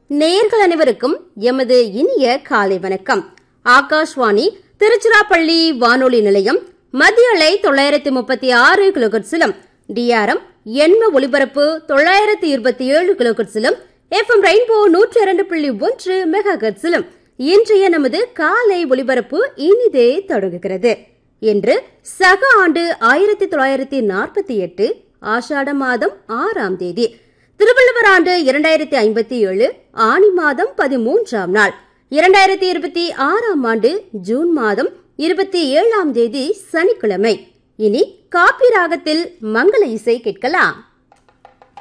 நேயர்கள் அனைவருக்கும் எமது இனிய காலை வணக்கம் ஆகாஷ்வாணி திருச்சிராப்பள்ளி வானொலி நிலையம் மத்திய அலை தொள்ளாயிரத்தி முப்பத்தி ஆறு கிலோகட்ஸிலும் டிஆர்எம் எண்ம ஒலிபரப்பு தொள்ளாயிரத்தி இருபத்தி ஏழு கிலோகட்ஸிலும் எஃப்எம் ரெயின்போ நூற்றி இரண்டு புள்ளி ஒன்று மெகா கட்ஸிலும் இன்றைய நமது காலை ஒலிபரப்பு இனிதே தொடங்குகிறது இன்று சக ஆண்டு ஆயிரத்தி தொள்ளாயிரத்தி நாற்பத்தி எட்டு ஆஷாட மாதம் ஆறாம் தேதி திருவள்ளுவர் ஆண்டு இரண்டாயிரத்தி ஐம்பத்தி ஏழு ஆணி மாதம் பதிமூன்றாம் நாள் இரண்டாயிரத்தி இருபத்தி ஆறாம் ஆண்டு ஜூன் மாதம் இருபத்தி ஏழாம் தேதி சனிக்கிழமை இனி காப்பி ராகத்தில் மங்கள இசை கேட்கலாம்